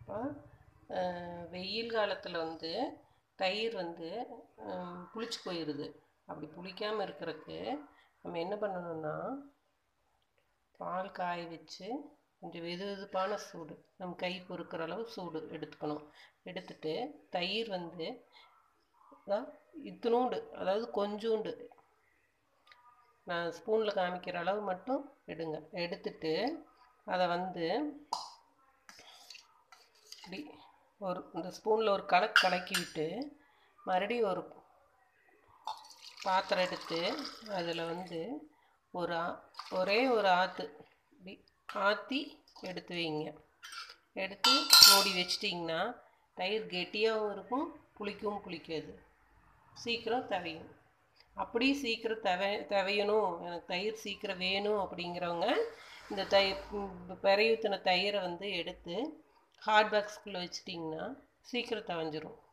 இப்போ வெயில் காலத்தில் வந்து தயிர் வந்து ஹம், புளிச்சு போயிடுது அப்படி புளிக்காமல் இருக்கிறதுக்கு நம்ம என்ன பண்ணணும்னா பால் காய வச்சு கொஞ்சம் வெது வெதுப்பான சூடு நம்ம கை பொறுக்கிற அளவு சூடு எடுத்துக்கணும் எடுத்துட்டு தயிர் வந்து இதா இத்தினூண்டு அதாவது கொஞ்சூண்டு நான் ஸ்பூனில் காமிக்கிற அளவு மட்டும் எடுங்க எடுத்துட்டு அதை வந்து இப்படி ஒரு இந்த ஸ்பூனில் ஒரு கலக்கு கலக்கி விட்டு மறுபடியும் ஒரு பாத்திரம் எடுத்து அதில் வந்து ஒரு ஆ ஒரே ஒரு ஆற்று இப்படி ஆற்றி எடுத்து வைங்க எடுத்து மூடி வச்சிட்டிங்கன்னா தயிர் கெட்டியாகவும் இருக்கும் புளிக்கவும் புளிக்காது சீக்கிரம் தவையும் அப்படி சீக்கிரம் தவை தவையணும் எனக்கு தயிர் சீக்கிரம் வேணும் அப்படிங்கிறவங்க இந்த தயிர் பெறையூற்றின தயிரை வந்து எடுத்து ஹாட் பாக்ஸ்குள்ளே வச்சிட்டிங்கன்னா சீக்கிரம் தவஞ்சிரும்